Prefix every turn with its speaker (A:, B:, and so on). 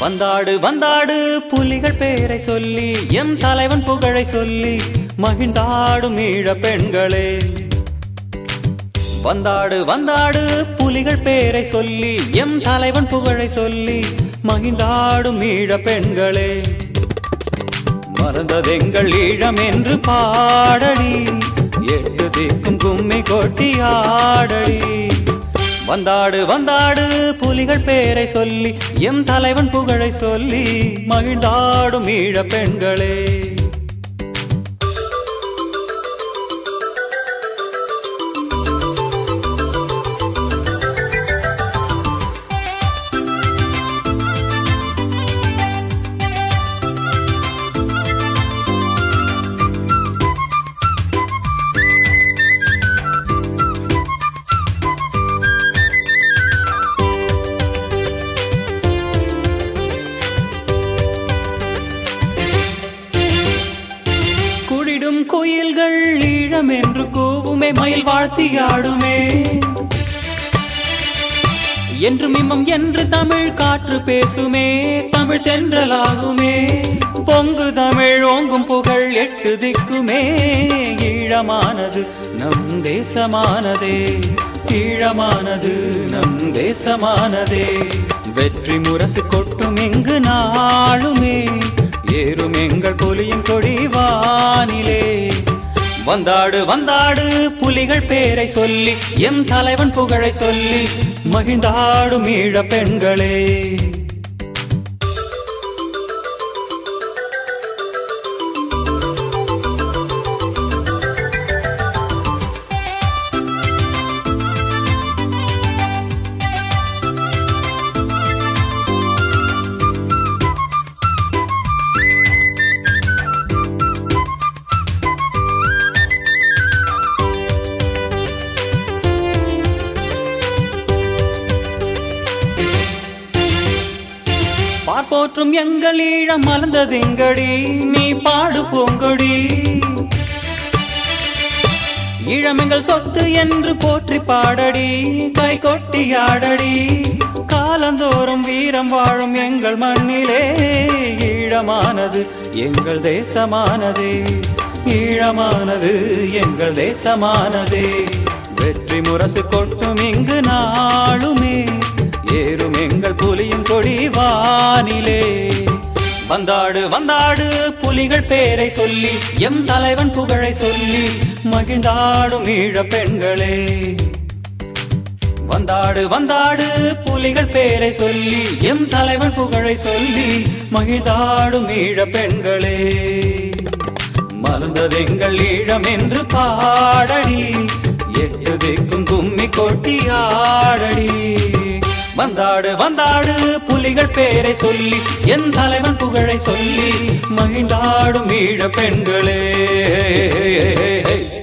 A: வந்தாடு வந்தாடு புலிகள் பேரை சொல்லி எம் தலைவன் புகழை சொல்லி மகிழ்ந்தாடும் ஈழ பெண்களே வந்தாடு வந்தாடு புலிகள் பேரை சொல்லி எம் தலைவன் புகழை சொல்லி மகிழ்ந்தாடும் ஈழ பெண்களே மறந்ததெங்கள் ஈழம் என்று பாடடி எட்டு திக்கும் கும்மி கொட்டி ஆடடி வந்தாடு வந்தாடு புலிகள் பேரை சொல்லி எம் தலைவன் புகழை சொல்லி மகிழ்ந்தாடும் ஈழ பெண்களே குடிடும் குயில்கள் ஈழம் என்று கூவுமே மயில் வாழ்த்தியாடுமே என்று மிம்மம் என்று தமிழ் காற்று பேசுமே தமிழ் தென்றலாகுமே பொங்கு தமிழ் ஓங்கும் புகழ் எட்டு திக்குமே ஈழமானது நம் தேசமானதே ஈழமானது நம் தேசமானதே வெற்றி முரசு கொட்டும் இங்கு நாளுமே ஏறும் எங்கள் புலியின் கொடி வானிலே வந்தாடு வந்தாடு புலிகள் பேரை சொல்லி எம் தலைவன் புகழை சொல்லி மகிழ்ந்தாடும் ஈழ பெண்களே பார்ப்போற்றும் எங்கள் ஈழம் மலர்ந்ததெங்கடி நீ பாடு பூங்கொடி ஈழம் எங்கள் சொத்து என்று போற்றி பாடடி கை கொட்டி ஆடடி காலந்தோறும் வீரம் வாழும் எங்கள் மண்ணிலே ஈழமானது எங்கள் தேசமானதே ஈழமானது எங்கள் தேசமானதே வெற்றி முரசு கொட்டும் இங்கு நாளுமே ஏறும் எங்கள் புலியின் கொடி வானிலே வந்தாடு வந்தாடு புலிகள் பேரை சொல்லி எம் தலைவன் புகழை சொல்லி மகிழ்ந்தாடும் ஈழ பெண்களே வந்தாடு வந்தாடு புலிகள் பேரை சொல்லி எம் தலைவன் புகழை சொல்லி மகிழ்ந்தாடும் ஈழ பெண்களே மறந்ததெங்கள் ஈழம் என்று பாடடி எட்டு திக்கும் கும்மி கொட்டி ஆடடி வந்தாடு வந்தாடு புலிகள் பேரை சொல்லி என் தலைவன் புகழை சொல்லி மகிழ்ந்தாடும் ஈழ பெண்களே